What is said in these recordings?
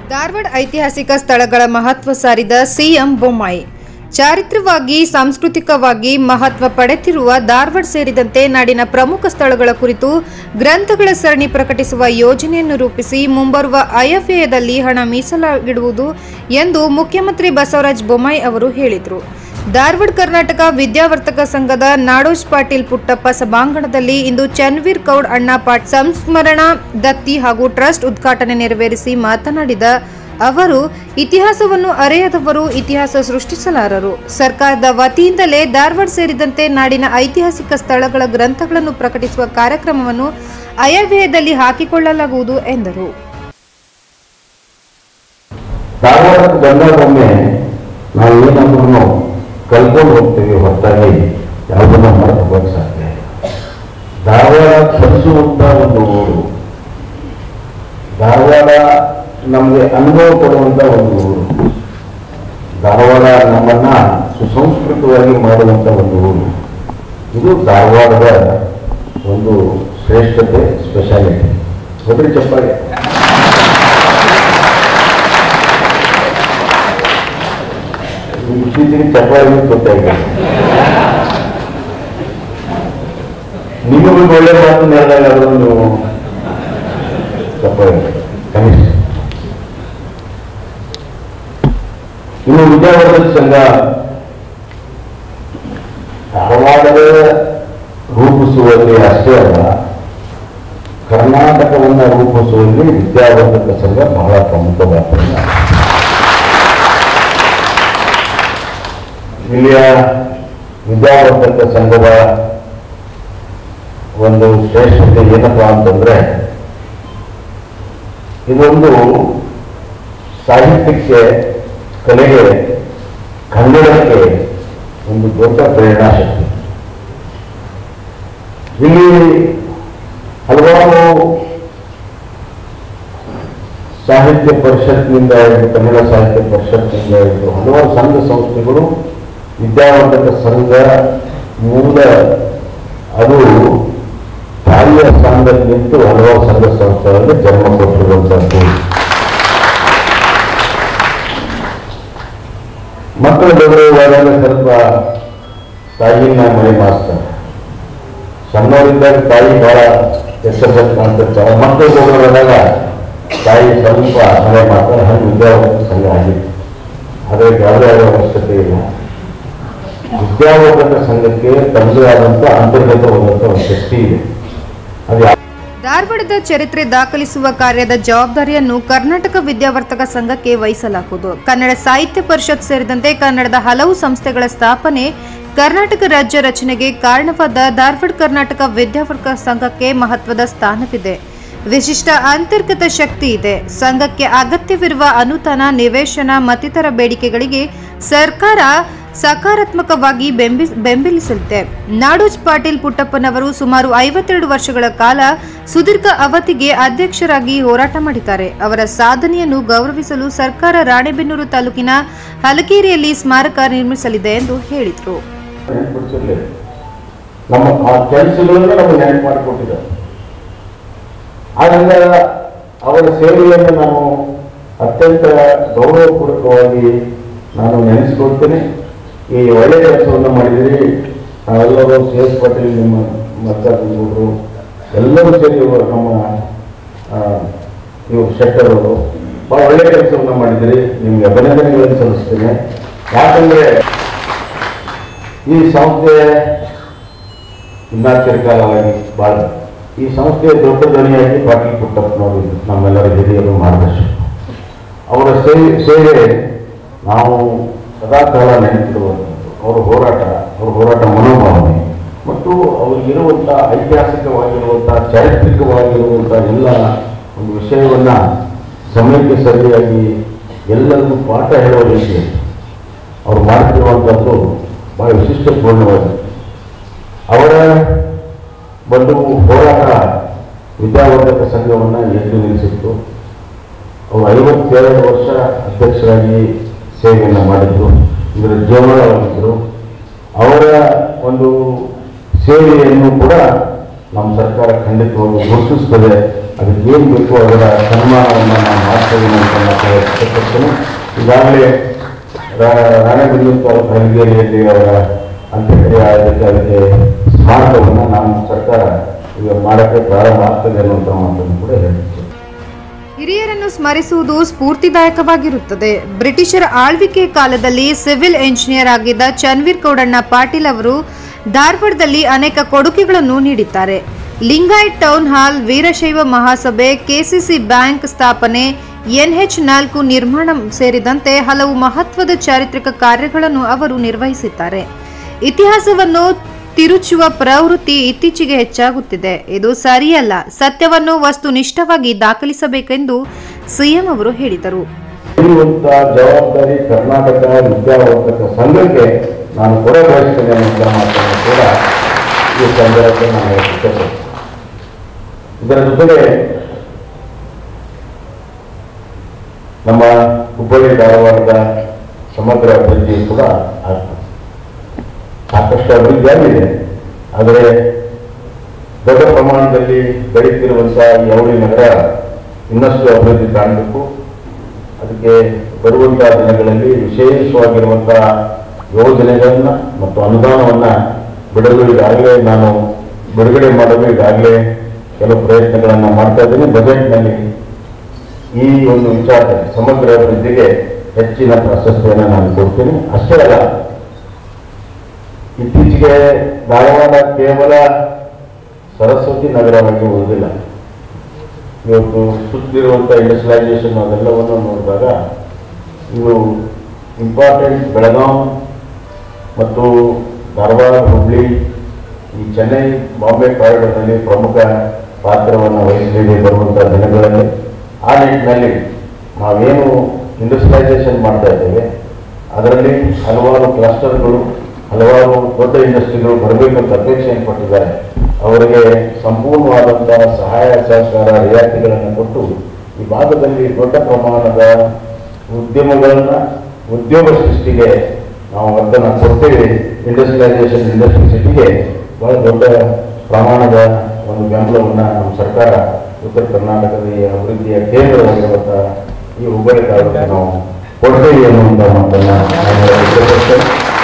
ಧಾರವಾಡ ಐತಿಹಾಸಿಕ ಸ್ಥಳಗಳ ಮಹತ್ವ ಸಾರಿದ ಸಿಎಂ ಬೊಮ್ಮಾಯಿ ಚಾರಿತ್ರ್ಯವಾಗಿ ಸಾಂಸ್ಕೃತಿಕವಾಗಿ ಮಹತ್ವ ಪಡೆದಿರುವ ಧಾರವಾಡ ಸೇರಿದಂತೆ ನಾಡಿನ ಪ್ರಮುಖ ಸ್ಥಳಗಳ ಕುರಿತು ಗ್ರಂಥಗಳ ಸರಣಿ ಪ್ರಕಟಿಸುವ ಯೋಜನೆಯನ್ನು ರೂಪಿಸಿ ಮುಂಬರುವ ಆಯವ್ಯಯದಲ್ಲಿ ಹಣ ಮೀಸಲಾಗಿಡುವುದು ಎಂದು ಮುಖ್ಯಮಂತ್ರಿ ಬಸವರಾಜ ಬೊಮ್ಮಾಯಿ ಅವರು ಹೇಳಿದರು ಧಾರವಾಡ ಕರ್ನಾಟಕ ವಿದ್ಯಾವರ್ತಕ ಸಂಘದ ನಾಡೋಜ್ ಪಾಟೀಲ್ ಪುಟ್ಟಪ್ಪ ಸಭಾಂಗಣದಲ್ಲಿ ಇಂದು ಚನ್ವೀರ್ ಕೌಡ್ ಅಣ್ಣ ಪಾಟ್ ಸಂಸ್ಮರಣ ದತ್ತಿ ಹಾಗೂ ಟ್ರಸ್ಟ್ ಉದ್ಘಾಟನೆ ನೆರವೇರಿಸಿ ಮಾತನಾಡಿದ ಅವರು ಇತಿಹಾಸವನ್ನು ಅರೆಯದವರು ಇತಿಹಾಸ ಸೃಷ್ಟಿಸಲಾರರು ಸರ್ಕಾರದ ವತಿಯಿಂದಲೇ ಧಾರವಾಡ ಸೇರಿದಂತೆ ನಾಡಿನ ಐತಿಹಾಸಿಕ ಸ್ಥಳಗಳ ಗ್ರಂಥಗಳನ್ನು ಪ್ರಕಟಿಸುವ ಕಾರ್ಯಕ್ರಮವನ್ನು ಆಯವ್ಯಯದಲ್ಲಿ ಹಾಕಿಕೊಳ್ಳಲಾಗುವುದು ಎಂದರು ಧಾರವಾಡಕ್ಕೆ ಬಂದಾಗೊಮ್ಮೆ ನಾವು ಏನಾದ್ರೂ ಕಲ್ಕೊಂಡು ಹೋಗ್ತೀವಿ ಹೊರತಾಗಿ ಯಾವುದನ್ನು ಮಾಡ್ಕೋಬೇಕು ಸಾಧ್ಯ ಇಲ್ಲ. ಧಾರವಾಡ ಕಲಿಸುವಂತ ಒಂದು ಊರು ಧಾರವಾಡ ನಮಗೆ ಅನುಭವ ಕೊಡುವಂತ ಒಂದು ಊರು ಧಾರವಾಡ ನಮ್ಮನ್ನ ಸುಸಂಸ್ಕೃತವಾಗಿ ಮಾಡುವಂತ ಒಂದು ಊರು ಇದು ಧಾರವಾಡದ ಒಂದು ಶ್ರೇಷ್ಠತೆ ಸ್ಪೆಷಾಲಿಟಿ ಹೊಡ್ರಿ ಚಪ್ಪಾಳೆ ಇತ್ತೀಚೆಗೆ ಚಪ್ಪಾಳೆ ಗೊತ್ತಾಗಿದೆ ನಿಮಗೊಂದು ಒಳ್ಳೆ ಮಾತು ಹೇಳಿದಾಗ ಅದನ್ನು ನೀವು ಚಪ್ಪಾಳೆ ಕನಿಷ್ಠ ಇನ್ನು ವಿದ್ಯಾವರ್ಧಕ ಸಂಘ ಧಾರವಾಡದ ರೂಪಿಸುವಲ್ಲಿ ಅಷ್ಟೇ ಅಲ್ಲ ಕರ್ನಾಟಕವನ್ನು ರೂಪಿಸುವಲ್ಲಿ ವಿದ್ಯಾವರ್ಧಕ ಸಂಘ ಬಹಳ ಪ್ರಮುಖವಾದ ಇಲ್ಲಿಯ ವಿದ್ಯಾವರ್ಧಕ ಸಂಘದ ಒಂದು ಶ್ರೇಷ್ಠತೆ ಏನಪ್ಪಾ ಅಂತಂದ್ರೆ ಇದೊಂದು ಸಾಹಿತ್ಯಕ್ಕೆ ಕಲೆಗೆ ಕನ್ನಡಕ್ಕೆ ಒಂದು ದೊಡ್ಡ ಪ್ರೇರಣಾ ಶಕ್ತಿ ಇಲ್ಲಿ ಹಲವಾರು ಸಾಹಿತ್ಯ ಪರಿಷತ್ನಿಂದ ಹಿಡಿದು ಕನ್ನಡ ಸಾಹಿತ್ಯ ಪರಿಷತ್ನಿಂದ ಹಿಡಿದು ಹಲವಾರು ಸಂಘ ಸಂಸ್ಥೆಗಳು ವಿದ್ಯಾವರ್ಧಕ ಸಂಘ ಮೂಲ ಅದು ತಾಯಿಯ ಸ್ಥಾನದಲ್ಲಿ ನಿಂತು ಹಲವಾರು ಸಂಘ ಸಂಸ್ಥೆಗಳಲ್ಲಿ ಜನ್ಮ ಕೊಟ್ಟಿರುವಂತದ್ದು ಮಕ್ಕಳು ದೊಡ್ಡವಾದಾಗ ಸ್ವಲ್ಪ ತಾಯಿನ ಮನೆ ಮಾಡ್ತಾರೆ ಸಣ್ಣವರಿದ್ದಾಗ ತಾಯಿ ಬಹಳ ಎಚ್ಚರಿಕೆ ಕಾಣ್ತಿರ್ತಾರೆ ಮಕ್ಕಳು ದೊಡ್ಡವರಾದಾಗ ತಾಯಿ ಸ್ವಲ್ಪ ಮನೆ ಮಾಡ್ತಾರೆ ಹಂಗೆ ವಿದ್ಯಾವರ್ಧಕ ಸಂಘ ಆಗಿತ್ತು ಅದಕ್ಕೆ ಯಾವುದೇ ಆದ ಅವಶ್ಯಕತೆ ಇಲ್ಲ ವಿದ್ಯಾವರ್ಧಕ ಸಂಘಕ್ಕೆ ತನ್ನದೇ ಆದಂಥ ಅಂತರ್ಗತವಾದಂಥ ಒಂದು ಶಕ್ತಿ ಇದೆ ಅದು ಯಾವ- ಧಾರವಾಡದ ಚರಿತ್ರೆ ದಾಖಲಿಸುವ ಕಾರ್ಯದ ಜವಾಬ್ದಾರಿಯನ್ನು ಕರ್ನಾಟಕ ವಿದ್ಯಾವರ್ತಕ ಸಂಘಕ್ಕೆ ವಹಿಸಲಾಗುವುದು ಕನ್ನಡ ಸಾಹಿತ್ಯ ಪರಿಷತ್ ಸೇರಿದಂತೆ ಕನ್ನಡದ ಹಲವು ಸಂಸ್ಥೆಗಳ ಸ್ಥಾಪನೆ ಕರ್ನಾಟಕ ರಾಜ್ಯ ರಚನೆಗೆ ಕಾರಣವಾದ ಧಾರವಾಡ ಕರ್ನಾಟಕ ವಿದ್ಯಾವರ್ತಕ ಸಂಘಕ್ಕೆ ಮಹತ್ವದ ಸ್ಥಾನವಿದೆ ವಿಶಿಷ್ಟ ಅಂತರ್ಗತ ಶಕ್ತಿ ಇದೆ ಸಂಘಕ್ಕೆ ಅಗತ್ಯವಿರುವ ಅನುದಾನ ನಿವೇಶನ ಮತ್ತಿತರ ಬೇಡಿಕೆಗಳಿಗೆ ಸರ್ಕಾರ ಸಕಾರಾತ್ಮಕವಾಗಿ ಬೆಂಬಿ- ಬೆಂಬಲಿಸಲಿದೆ ನಾಡೋಜ್ ಪಾಟೀಲ್ ಪುಟ್ಟಪ್ಪನವರು ಸುಮಾರು ಐವತ್ತೆರಡು ವರ್ಷಗಳ ಕಾಲ ಸುದೀರ್ಘ ಅವಧಿಗೆ ಅಧ್ಯಕ್ಷರಾಗಿ ಹೋರಾಟ ಮಾಡಿದ್ದಾರೆ ಅವರ ಸಾಧನೆಯನ್ನು ಗೌರವಿಸಲು ಸರ್ಕಾರ ರಾಣೆಬೆನ್ನೂರು ತಾಲೂಕಿನ ಹಲಗೇರಿಯಲ್ಲಿ ಸ್ಮಾರಕ ನಿರ್ಮಿಸಲಿದೆ ಎಂದು ಹೇಳಿದರು ನೆನಪಿಸಿರ್ಲಿ ನಮ್ಮ ಆ ಕೆಲಸಗಳನ್ನು ನಮಗೆ ನೆನಪು ಮಾಡಿಕೊಟ್ಟಿದ್ದಾರೆ ಆದ್ರಿಂದ ಅವರ ಸೇವೆಯನ್ನು ನಾನು ಅತ್ಯಂತ ಗೌರವಪೂರ್ವಕವಾಗಿ ನಾನು ನೆನೆಸ್ಕೊಳ್ತೇನೆ ಈ ಒಳ್ಳೆ ಕೆಲಸವನ್ನು ಮಾಡಿದಿರಿ ನಾವೆಲ್ಲರೂ ಸಿ ಎಸ್ ಪಾಟೀಲ್ ನಿಮ್ಮ ಮಲ್ಲಿಕಾರ್ಜುನಗೌಡರು ಎಲ್ಲರೂ ಸೇರಿ ಇವರು ನಮ್ಮ ಆ, ಇವರು ಶೆಟ್ಟರ್ ಅವರು ಬಹಳ ಒಳ್ಳೆ ಕೆಲಸವನ್ನು ಮಾಡಿದಿರಿ ನಿಮಗೆ ಅಭಿನಂದನೆಗಳನ್ನು ಸಲ್ಲಿಸ್ತೇನೆ ಯಾಕಂದ್ರೆ ಈ ಸಂಸ್ಥೆ ಇನ್ನೂ ಚಿರಕಾಲವಾಗಿ ಬಾಳ ಈ ಸಂಸ್ಥೆಯ ದೊಡ್ಡ ಧ್ವನಿಯಾಗಿ ಪಾಟೀಲ್ ಪುಟ್ಟಪ್ಪನವರು ಇದ್ರು. ನಮ್ಮೆಲ್ಲರ ಹಿರಿಯರು ಮಾರ್ಗದರ್ಶಕ ಅವರ ಸೇವೆ ಸೇವೆ ನಾವು ಸದಾಕಾಲ ನೆನಪಿಡುವಂಥದ್ದು ಅವರ ಹೋರಾಟ ಅವರ ಹೋರಾಟ ಮನೋಭಾವನೆ ಮತ್ತು ಅವರಿಗಿರುವಂಥ ಐತಿಹಾಸಿಕವಾಗಿರುವಂಥ ಚಾರಿತ್ರಿಕವಾಗಿರುವಂಥ ಎಲ್ಲ ಒಂದು ವಿಷಯವನ್ನ ಸಮಯಕ್ಕೆ ಸರಿಯಾಗಿ ಎಲ್ಲರಿಗೂ ಪಾಠ ಹೇಳುವ ರೀತಿಯಲ್ಲಿ ಅವರು ಮಾಡ್ತಿರುವಂಥದ್ದು ಬಹಳ ವಿಶಿಷ್ಟಪೂರ್ಣವಾಗಿದೆ ಅವರ ಒಂದು ಹೋರಾಟ ವಿದ್ಯಾವರ್ಧಕ ಸಂಘವನ್ನು ಎದ್ದು ನಿಲ್ಲಿಸಿತ್ತು ಅವರು ಐವತ್ತೆರಡು ವರ್ಷ ಅಧ್ಯಕ್ಷರಾಗಿ ಸೇವೆಯನ್ನು ಮಾಡಿದ್ರು ಇದರ ಜೀವನವಾಗಿದ್ದರು ಅವರ ಒಂದು ಸೇವೆಯನ್ನು ಕೂಡ ನಮ್ಮ ಸರ್ಕಾರ ಖಂಡಿತವಾಗಿ ಗುರುತಿಸ್ತದೆ ಅದಕ್ಕೆ ಏನು ಬೇಕು ಅದರ ಸನ್ಮಾನವನ್ನು ನಾವು ಮಾಡ್ತೇವೆ ಅಂತ ಮಾತ್ರ ಇಷ್ಟಪಡ್ತೇನೆ ಈಗಾಗಲೇ ರಾ- ರಾಣೆಬೆನ್ನೂರು ತಾಲೂಕು ಹಲಗೇರಿಯಲ್ಲಿ ಅವರ ಅಂತ್ಯಕ್ರಿಯೆ ಆಯೋಗಕ್ಕೆ ಅದಕ್ಕೆ ಸ್ಮಾರಕವನ್ನು ನಮ್ಮ ಸರ್ಕಾರ ಈಗ ಮಾಡೋಕ್ಕೆ ಪ್ರಾರಂಭ ಆಗ್ತದೆ ಅನ್ನುವಂಥ ಮಾತನ್ನು ಕೂಡ ಹೇಳ್ತೇವೆ ಹಿರಿಯರನ್ನು ಸ್ಮರಿಸುವುದು ಸ್ಫೂರ್ತಿದಾಯಕವಾಗಿರುತ್ತದೆ ಬ್ರಿಟಿಷರ ಆಳ್ವಿಕೆ ಕಾಲದಲ್ಲಿ ಸಿವಿಲ್ ಎಂಜಿನಿಯರ್ ಆಗಿದ್ದ ಚನ್ವೀರ್ ಗೌಡಣ್ಣ ಪಾಟೀಲ್ ಅವರು ಧಾರವಾಡದಲ್ಲಿ ಅನೇಕ ಕೊಡುಗೆಗಳನ್ನು ನೀಡಿದ್ದಾರೆ ಲಿಂಗಾಯತ್ ಟೌನ್ ಹಾಲ್ ವೀರಶೈವ ಮಹಾಸಭೆ ಕೆಸಿಸಿ ಬ್ಯಾಂಕ್ ಸ್ಥಾಪನೆ ಎನ್ಎಚ್ ನಾಲ್ಕು ನಿರ್ಮಾಣ ಸೇರಿದಂತೆ ಹಲವು ಮಹತ್ವದ ಚಾರಿತ್ರಿಕ ಕಾರ್ಯಗಳನ್ನು ಅವರು ನಿರ್ವಹಿಸಿದ್ದಾರೆ ಇತಿಹಾಸವನ್ನು ತಿರುಚುವ ಪ್ರವೃತ್ತಿ ಇತ್ತೀಚೆಗೆ ಹೆಚ್ಚಾಗುತ್ತಿದೆ ಇದು ಸರಿಯಲ್ಲ ಸತ್ಯವನ್ನು ವಸ್ತುನಿಷ್ಠವಾಗಿ ದಾಖಲಿಸಬೇಕೆಂದು ಸಿಎಂ ಅವರು ಹೇಳಿದರು ಇರುವಂತ ಜವಾಬ್ದಾರಿ ಕರ್ನಾಟಕ ವಿದ್ಯಾವರ್ಧಕ ಸಂಘಕ್ಕೆ ನಾನು ಕೊಡಬಯಸ್ತೇನೆ ಅನ್ನುವಂಥ ಮಾತನ್ನು ಕೂಡ ಈ ಸಂದರ್ಭದಲ್ಲಿ ನಾನು ಇಷ್ಟಪಡ್ತೇನೆ ಇದರ ಜೊತೆಗೆ ನಮ್ಮ ಹುಬ್ಬಳ್ಳಿ ಧಾರವಾಡದ ಸಮಗ್ರ ಅಭಿವೃದ್ಧಿ ಕೂಡ ಆಗ್ತದೆ ಸಾಕಷ್ಟು ಅಭಿವೃದ್ಧಿ ಆಗಿದೆ ಆದರೆ ದೊಡ್ಡ ಪ್ರಮಾಣದಲ್ಲಿ ಬೆಳೀತಿರುವಂಥ ಈ ಅವಳಿ ನಗರ ಇನ್ನಷ್ಟು ಅಭಿವೃದ್ಧಿ ಕಾಣಬೇಕು ಅದಕ್ಕೆ ಬರುವಂತಹ ದಿನಗಳಲ್ಲಿ ವಿಶೇಷವಾಗಿರುವಂತಹ ಯೋಜನೆಗಳನ್ನ ಮತ್ತು ಅನುದಾನವನ್ನ ಬಿಡಲು ಈಗಾಗಲೇ ನಾನು ಬಿಡುಗಡೆ ಮಾಡಲು ಈಗಾಗಲೇ ಕೆಲವು ಪ್ರಯತ್ನಗಳನ್ನು ಮಾಡ್ತಾ ಇದ್ದೀನಿ ಬಜೆಟ್ನಲ್ಲಿ ಈ ಒಂದು ವಿಚಾರದಲ್ಲಿ ಸಮಗ್ರ ಅಭಿವೃದ್ಧಿಗೆ ಹೆಚ್ಚಿನ ಪ್ರಾಶಸ್ತ್ಯವನ್ನು ನಾನು ಕೊಡ್ತೀನಿ ಅಷ್ಟೇ ಅಲ್ಲ ಇತ್ತೀಚೆಗೆ ಧಾರವಾಡ ಕೇವಲ ಸರಸ್ವತಿ ನಗರವಾಗಿ ಉಳಿದಿಲ್ಲ ಇವತ್ತು ಸುತ್ತಿರುವಂಥ ಇಂಡಸ್ಟ್ರಿಯಲೈಸೇಷನ್ ಅದೆಲ್ಲವನ್ನು ನೋಡಿದಾಗ ಇದು ಇಂಪಾರ್ಟೆಂಟ್ ಬೆಳಗಾಂ ಮತ್ತು ಧಾರವಾಡ ಹುಬ್ಳಿ ಈ ಚೆನ್ನೈ ಬಾಂಬೆ ಕಾರಿಡಾರ್ನಲ್ಲಿ ಪ್ರಮುಖ ಪಾತ್ರವನ್ನು ವಹಿಸಲಿದೆ ಬರುವಂಥ ದಿನಗಳಲ್ಲಿ ಆ ನಿಟ್ಟಿನಲ್ಲಿ ನಾವೇನು ಇಂಡಸ್ಟ್ರಿಯಲೈಸೇಷನ್ ಮಾಡ್ತಾ ಇದ್ದೇವೆ ಅದರಲ್ಲಿ ಹಲವಾರು ಕ್ಲಸ್ಟರ್ಗಳು ಹಲವಾರು ದೊಡ್ಡ ಇಂಡಸ್ಟ್ರಿಗಳು ಬರಬೇಕಂತ ಅಪೇಕ್ಷೆಯನ್ನು ಪಟ್ಟಿದ್ದಾರೆ ಅವರಿಗೆ ಸಂಪೂರ್ಣವಾದಂತಹ ಸಹಾಯ ಸಹಕಾರ ರಿಯಾಯಿತಿಗಳನ್ನು ಕೊಟ್ಟು ಈ ಭಾಗದಲ್ಲಿ ದೊಡ್ಡ ಪ್ರಮಾಣದ ಉದ್ಯಮಗಳನ್ನ ಉದ್ಯೋಗ ಸೃಷ್ಟಿಗೆ ನಾವು ಅದನ್ನು ಕೊಡ್ತೇವೆ ಇಂಡಸ್ಟ್ರಿಯಲೈಸೇಷನ್ ಇಂಡಸ್ಟ್ರಿ ಸಿಟಿಗೆ ಬಹಳ ದೊಡ್ಡ ಪ್ರಮಾಣದ ಒಂದು ಬೆಂಬಲವನ್ನು ನಮ್ಮ ಸರ್ಕಾರ ಉತ್ತರ ಕರ್ನಾಟಕದ ಈ ಅಭಿವೃದ್ಧಿಯ ಕೇಂದ್ರವಾಗಿರುವಂಥ ಈ ಹುಬ್ಬಳ್ಳಿ ತಾಲೂಕಿಗೆ ನಾವು ಕೊಡ್ತೇವೆ ಅನ್ನುವಂಥ ಮಾತನ್ನು ನಾನು ಹೇಳಕ್ಕೆ ಇಷ್ಟಪಡ್ತೇನೆ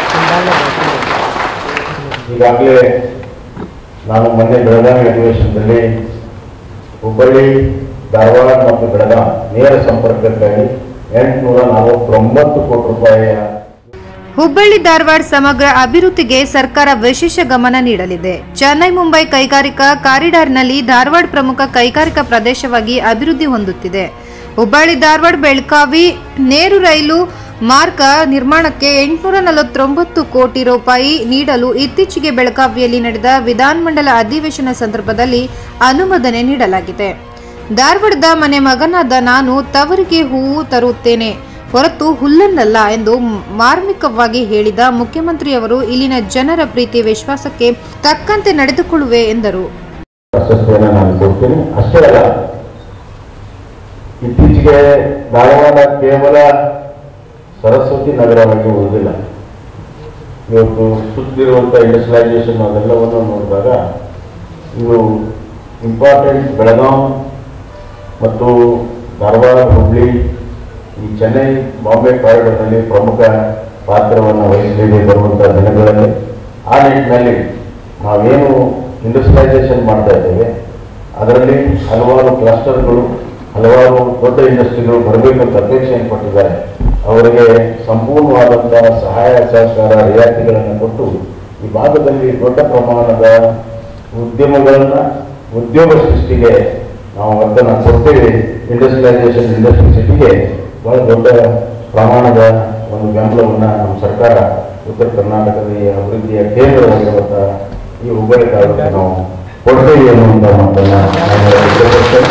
ಈಗಾಗಲೇ ನಾನು ಮೊನ್ನೆ ಬೆಳಗಾವಿ ಅಧಿವೇಶನದಲ್ಲಿ ಹುಬ್ಬಳ್ಳಿ ಧಾರವಾಡ ಮತ್ತು ಬೆಳಗಾಂ ನೇರ ಸಂಪರ್ಕಕ್ಕಾಗಿ ಎಂಟುನೂರ ನಲವತ್ತೊಂಬತ್ತು ಕೋಟಿ ರೂಪಾಯಿಯ ಹುಬ್ಬಳ್ಳಿ ಧಾರವಾಡ ಸಮಗ್ರ ಅಭಿವೃದ್ಧಿಗೆ ಸರ್ಕಾರ ವಿಶೇಷ ಗಮನ ನೀಡಲಿದೆ ಚೆನ್ನೈ ಮುಂಬೈ ಕೈಗಾರಿಕಾ ಕಾರಿಡಾರ್ನಲ್ಲಿ ಧಾರವಾಡ ಪ್ರಮುಖ ಕೈಗಾರಿಕಾ ಪ್ರದೇಶವಾಗಿ ಅಭಿವೃದ್ಧಿ ಹೊಂದುತ್ತಿದೆ ಹುಬ್ಬಳ್ಳಿ ಧಾರವಾಡ ಬೆಳಗಾವಿ ನೇರು ರೈಲು ಮಾರ್ಗ ನಿರ್ಮಾಣಕ್ಕೆ ಎಂಟುನೂರ ನಲವತ್ತೊಂಬತ್ತು ಕೋಟಿ ರೂಪಾಯಿ ನೀಡಲು ಇತ್ತೀಚೆಗೆ ಬೆಳಗಾವಿಯಲ್ಲಿ ನಡೆದ ವಿಧಾನಮಂಡಲ ಅಧಿವೇಶನ ಸಂದರ್ಭದಲ್ಲಿ ಅನುಮೋದನೆ ನೀಡಲಾಗಿದೆ ಧಾರವಾಡದ ಮನೆ ಮಗನಾದ ನಾನು ತವರಿಗೆ ಹೂವು ತರುತ್ತೇನೆ ಹೊರತು ಹುಲ್ಲನ್ನಲ್ಲ ಎಂದು ಮಾರ್ಮಿಕವಾಗಿ ಹೇಳಿದ ಮುಖ್ಯಮಂತ್ರಿಯವರು ಇಲ್ಲಿನ ಜನರ ಪ್ರೀತಿ ವಿಶ್ವಾಸಕ್ಕೆ ತಕ್ಕಂತೆ ನಡೆದುಕೊಳ್ಳುವೆ ಎಂದರು ಪ್ರಶಸ್ತಿಯನ್ನು ನಾನು ಕೊಡ್ತೀನಿ ಅಷ್ಟೇ ಅಲ್ಲ ಇತ್ತೀಚೆಗೆ ಧಾರವಾಡ ಕೇವಲ ಸರಸ್ವತಿ ನಗರವಾಗಿ ಉಳಿದಿಲ್ಲ ಇವತ್ತು ಸುತ್ತಿರುವಂಥ ಇಂಡಸ್ಟ್ರಿಯಲೈಸೇಷನ್ ಅದೆಲ್ಲವನ್ನು ನೋಡಿದಾಗ ಇದು ಇಂಪಾರ್ಟೆಂಟ್ ಬೆಳಗಾಂ ಮತ್ತು ಧಾರವಾಡ ಹುಬ್ಳಿ ಈ ಚೆನ್ನೈ ಬಾಂಬೆ ಕಾರಿಡಾರ್ನಲ್ಲಿ ಪ್ರಮುಖ ಪಾತ್ರವನ್ನು ವಹಿಸಲಿದೆ ಬರುವಂಥ ದಿನಗಳಲ್ಲಿ ಆ ನಿಟ್ಟಿನಲ್ಲಿ ನಾವೇನು ಇಂಡಸ್ಟ್ರಿಯಲೈಸೇಷನ್ ಮಾಡ್ತಾ ಇದ್ದೇವೆ ಅದರಲ್ಲಿ ಹಲವಾರು ಕ್ಲಸ್ಟರ್ಗಳು ಹಲವಾರು ದೊಡ್ಡ ಇಂಡಸ್ಟ್ರಿಗಳು ಬರಬೇಕಂತ ಅಪೇಕ್ಷೆಯನ್ನು ಪಟ್ಟಿದ್ದಾರೆ ಅವರಿಗೆ ಸಂಪೂರ್ಣವಾದಂತಹ ಸಹಾಯ ಸಹಕಾರ ರಿಯಾಯಿತಿಗಳನ್ನು ಕೊಟ್ಟು ಈ ಭಾಗದಲ್ಲಿ ದೊಡ್ಡ ಪ್ರಮಾಣದ ಉದ್ಯಮಗಳನ್ನ ಉದ್ಯೋಗ ಸೃಷ್ಟಿಗೆ ನಾವು ಅದನ್ನು ಕೊಡ್ತೇವೆ ಇಂಡಸ್ಟ್ರಿಯಲೈಸೇಷನ್ ಇಂಡಸ್ಟ್ರಿ ಸಿಟಿಗೆ ಬಹಳ ದೊಡ್ಡ ಪ್ರಮಾಣದ ಒಂದು ಬೆಂಬಲವನ್ನು ನಮ್ಮ ಸರ್ಕಾರ ಉತ್ತರ ಕರ್ನಾಟಕದ ಈ ಅಭಿವೃದ್ಧಿಯ ಕೇಂದ್ರವಾಗಿರುವಂಥ ಈ ಹುಬ್ಬಳ್ಳಿ ತಾಲೂಕಿಗೆ ನಾವು ಕೊಡ್ತೇವೆ ಅನ್ನುವಂಥ ಮಾತನ್ನು ನಾನು ಹೇಳಕ್ಕೆ ಇಷ್ಟಪಡ್ತೇನೆ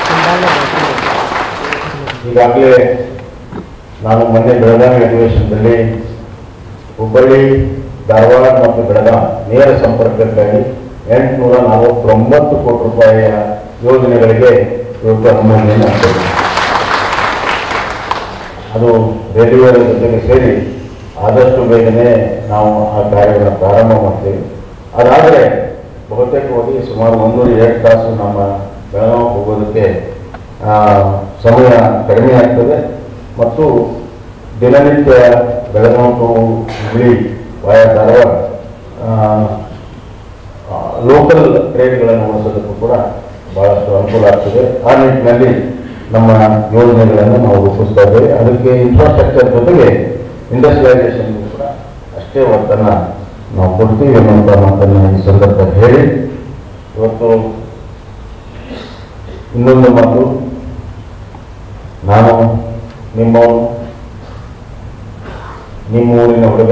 ಈಗಾಗಲೇ ನಾನು ಮೊನ್ನೆ ಬೆಳಗಾವಿ ಅಧಿವೇಶನದಲ್ಲಿ ಹುಬ್ಬಳ್ಳಿ ಧಾರವಾಡ ಮತ್ತು ಬೆಳಗಾಂ ನೇರ ಸಂಪರ್ಕಕ್ಕಾಗಿ ಎಂಟುನೂರ ನಲವತ್ತೊಂಬತ್ತು ಕೋಟಿ ರೂಪಾಯಿಯ ಯೋಜನೆಗಳಿಗೆ ಇವತ್ತು ಅನುಮೋದನೆಯನ್ನು ಆಗ್ತದೆ ಅದು ರೈಲ್ವೆ ಜೊತೆಗೆ ಸೇರಿ ಆದಷ್ಟು ಬೇಗನೆ ನಾವು ಆ ಕಾರ್ಯವನ್ನು ಪ್ರಾರಂಭ ಮಾಡ್ತೇವೆ ಅದಾದರೆ ಬಹುತೇಕವಾಗಿ ಸುಮಾರು ಒಂದೂವರೆ ಎರಡು ತಾಸು ನಮ್ಮ ಬೆಳಗಾವಿ ಹೋಗೋದಕ್ಕೆ ಆ, ಸಮಯ ಕಡಿಮೆ ಆಗ್ತದೆ ಮತ್ತು ದಿನನಿತ್ಯ ಬೆಳಗಾವಿ ಟು ಹುಬ್ಳಿ ವಾಯ ಧಾರವಾಡ ಲೋಕಲ್ ಟ್ರೈನ್ಗಳನ್ನು ಓಡಿಸೋದಕ್ಕೂ ಕೂಡ ಬಹಳಷ್ಟು ಅನುಕೂಲ ಆಗ್ತದೆ ಆ ನಿಟ್ಟಿನಲ್ಲಿ ನಮ್ಮ ಯೋಜನೆಗಳನ್ನು ನಾವು ರೂಪಿಸ್ತಾ ಇದ್ದೇವೆ ಅದಕ್ಕೆ ಇನ್ಫ್ರಾಸ್ಟ್ರಕ್ಚರ್ ಜೊತೆಗೆ ಇಂಡಸ್ಟ್ರಿಯಲೈಸೇಷನ್ ಕೂಡ ಅಷ್ಟೇ ಒತ್ತನ್ನು ನಾವು ಕೊಡ್ತೀವಿ ಅನ್ನುವಂಥ ಮಾತನ್ನು ಈ ಸಂದರ್ಭದಲ್ಲಿ ಹೇಳಿ ಇವತ್ತು ಇನ್ನೊಂದು ಮಾತು ನಾನು ನಿಮ್ಮವನು ನಿಮ್ಮ ಊರಿನ ಹುಡುಗ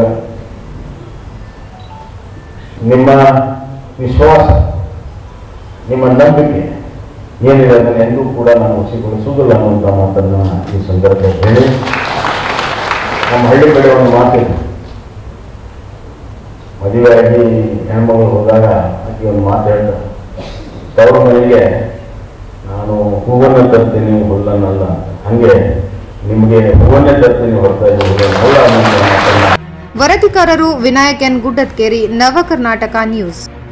ನಿಮ್ಮ ವಿಶ್ವಾಸ ನಿಮ್ಮ ನಂಬಿಕೆ ಏನಿದೆ ಅದನ್ನು ಎಂದೂ ಕೂಡ ನಾನು ಹುಸಿಗೊಳಿಸುವುದಿಲ್ಲ ಅನ್ನುವಂಥ ಮಾತನ್ನು ಈ ಸಂದರ್ಭದಲ್ಲಿ ಹೇಳಿ ನಮ್ಮ ಹಳ್ಳಿ ಕಡೆ ಒಂದು ಮಾತಿದೆ ಮದುವೆಯಾಗಿ ಹೆಣ್ಮಗಳು ಹೋದಾಗ ಆಕೆ ಒಂದು ಮಾತು ಹೇಳ್ತಾರೆ ತವರು ಮನೆಗೆ ನಾನು ಹೂವನ್ನು ತರ್ತೀನಿ ಹುಲ್ಲನ್ನಲ್ಲ ಹಂಗೆ ನಿಮಗೆ ಹೂವನ್ನೇ ತರ್ತೀನಿ ಹೊರತಾ ಇದ್ದೀನಿ ಹುಲ್ಲನ್ನಲ್ಲ ಅನ್ನುವಂಥ ಮಾತನ್ನು ವರದಿಗಾರರು ವಿನಾಯಕ್ ಎನ್ ಗುಡ್ಡದ್ಕೇರಿ ನವ ಕರ್ನಾಟಕ ನ್ಯೂಸ್